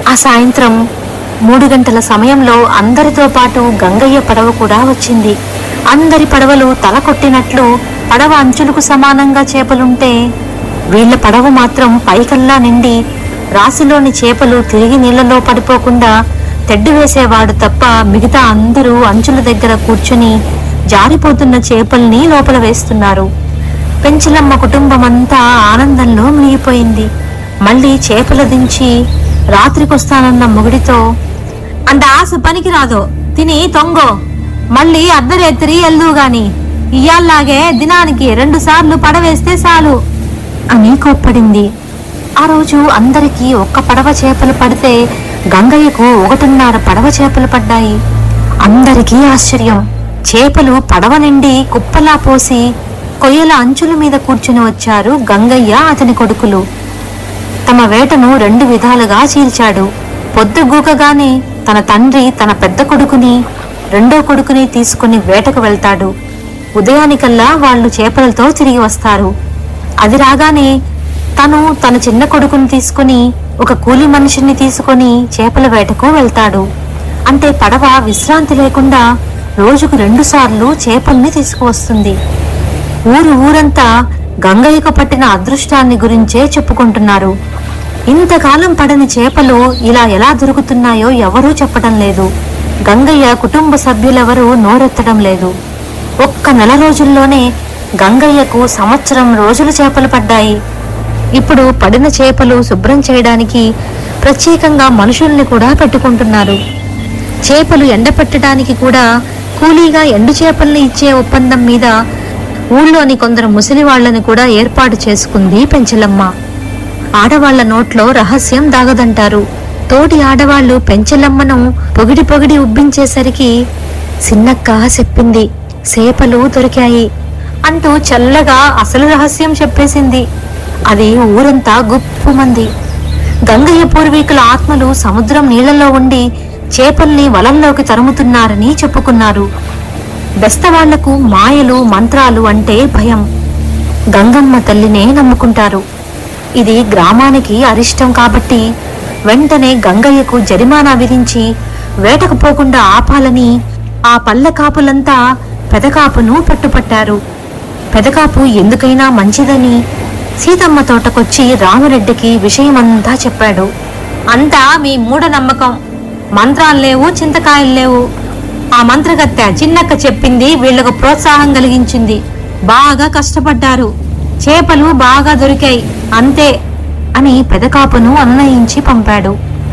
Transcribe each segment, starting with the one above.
ఆ సాయంత్రం మూడు గంటల సమయంలో అందరితో పాటు గంగయ్య పడవ కూడా వచ్చింది అందరి పడవలు తల కొట్టినట్లు పడవ అంచులకు సమానంగా చేపలుంటే వీళ్ళ పడవ మాత్రం పైకల్లా నిండి రాశిలోని చేపలు తిరిగి నీళ్లలో పడిపోకుండా తెడ్డు వేసేవాడు తప్ప మిగతా అందరూ అంచుల దగ్గర కూర్చుని జారిపోతున్న చేపల్ని లోపల వేస్తున్నారు పెంచలమ్మ కుటుంబం అంతా ఆనందంలో మునిగిపోయింది మళ్ళీ చేపలు దించి రాత్రికొస్తానన్న మొగుడితో అంత ఆశ పనికి రాదు తిని తొంగో మళ్ళీ అర్ధరేత్రి ఎల్దు గాని ఇయ్యాల్లాగే దినానికి రెండు సార్లు పడవేస్తే చాలు అని కోప్పడింది ఆ రోజు అందరికీ ఒక్క పడవ చేపలు పడితే గంగయ్యకు ఒకటిన్నర పడవ చేపలు పడ్డాయి అందరికీ ఆశ్చర్యం చేపలు పడవ నిండి కుప్పలా పోసి కొయ్యల అంచుల మీద కూర్చుని వచ్చారు గంగయ్య అతని కొడుకులు తమ వేటను రెండు విధాలుగా చీల్చాడు పొద్దుగూకగానే తన తండ్రి తన పెద్ద కొడుకుని రెండో కొడుకుని తీసుకుని వేటకు వెళ్తాడు ఉదయానికల్లా వాళ్ళు చేపలతో తిరిగి వస్తారు అది రాగానే తను తన చిన్న కొడుకుని తీసుకుని ఒక కూలి మనిషిని తీసుకొని చేపల వేటకు వెళ్తాడు అంటే పడవ విశ్రాంతి లేకుండా రోజుకు రెండు సార్లు చేపల్ని తీసుకువస్తుంది ఊరు ఊరంతా గంగయ్యకు పట్టిన అదృష్టాన్ని గురించే చెప్పుకుంటున్నారు ఇంతకాలం పడని చేపలు ఇలా ఎలా దొరుకుతున్నాయో ఎవరూ చెప్పడం లేదు గంగయ్య కుటుంబ సభ్యులెవరూ నోరెత్తడం లేదు ఒక్క నెల రోజుల్లోనే గంగయ్యకు సంవత్సరం రోజులు చేపలు పడ్డాయి ఇప్పుడు పడిన చేపలు శుభ్రం చేయడానికి ప్రత్యేకంగా మనుషుల్ని కూడా పెట్టుకుంటున్నారు చేపలు ఎండపెట్టడానికి కూడా కూలీగా ఎండు చేపల్ని ఇచ్చే ఒప్పందం మీద ఊళ్ళోని కొందరు ముసలి వాళ్ళని కూడా ఏర్పాటు చేసుకుంది పెంచలమ్మ ఆడవాళ్ల నోట్లో రహస్యం దాగదంటారు తోటి ఆడవాళ్లు పెంచలమ్మను పొగిడి పొగిడి ఉబ్బించేసరికి సిన్నక్క చెప్పింది సేపలు దొరికాయి అంటూ చల్లగా అసలు రహస్యం చెప్పేసింది అది ఊరంతా గుప్పుమంది గంగయ్య పూర్వీకుల ఆత్మలు సముద్రం నీళ్లలో ఉండి చేపల్ని వలల్లోకి తరుముతున్నారని చెప్పుకున్నారు బెస్తవాళ్లకు మాయలు మంత్రాలు అంటే భయం గంగమ్మ తల్లినే నమ్ముకుంటారు ఇది గ్రామానికి అరిష్టం కాబట్టి వెంటనే గంగయ్యకు జరిమానా విధించి వేటకు పోకుండా ఆపాలని ఆ పల్లె కాపులంతా పెదకాపును పట్టుపట్టారు పెదకాపు ఎందుకైనా మంచిదని సీతమ్మ తోటకొచ్చి రామిరెడ్డికి విషయమంతా చెప్పాడు అంతా మీ మూఢనమ్మకం మంత్రాలు లేవు చింతకాయలు లేవు ఆ మంత్రగత్తె చిన్నక్క చెప్పింది వీళ్లకు ప్రోత్సాహం కలిగించింది బాగా కష్టపడ్డారు చేపలు బాగా దొరికాయి అంతే అని పెదకాపును అన్నయించి పంపాడు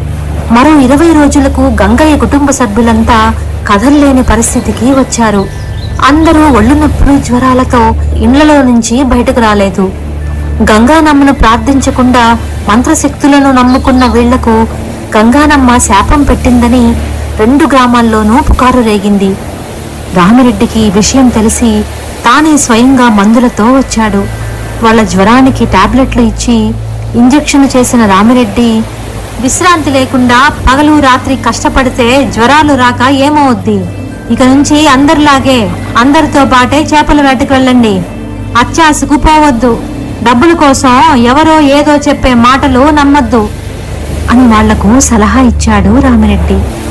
మరో ఇరవై రోజులకు గంగయ్య కుటుంబ సభ్యులంతా కదల్లేని పరిస్థితికి వచ్చారు అందరూ ఒళ్ళు నొప్పులు జ్వరాలతో ఇండ్లలో నుంచి బయటకు రాలేదు గంగానమ్మను ప్రార్థించకుండా మంత్రశక్తులను నమ్ముకున్న వీళ్లకు గంగానమ్మ శాపం పెట్టిందని రెండు గ్రామాల్లోనూ పుకారు రేగింది రామిరెడ్డికి ఈ విషయం తెలిసి తానే స్వయంగా మందులతో వచ్చాడు వాళ్ళ జ్వరానికి టాబ్లెట్లు ఇచ్చి ఇంజెక్షన్ చేసిన రామిరెడ్డి విశ్రాంతి లేకుండా పగలు రాత్రి కష్టపడితే జ్వరాలు రాక ఏమవుద్ది ఇక నుంచి అందరిలాగే అందరితో పాటే చేపల వేటకు వెళ్ళండి అత్యాశకు పోవద్దు డబ్బుల కోసం ఎవరో ఏదో చెప్పే మాటలు నమ్మద్దు అని వాళ్లకు సలహా ఇచ్చాడు రామిరెడ్డి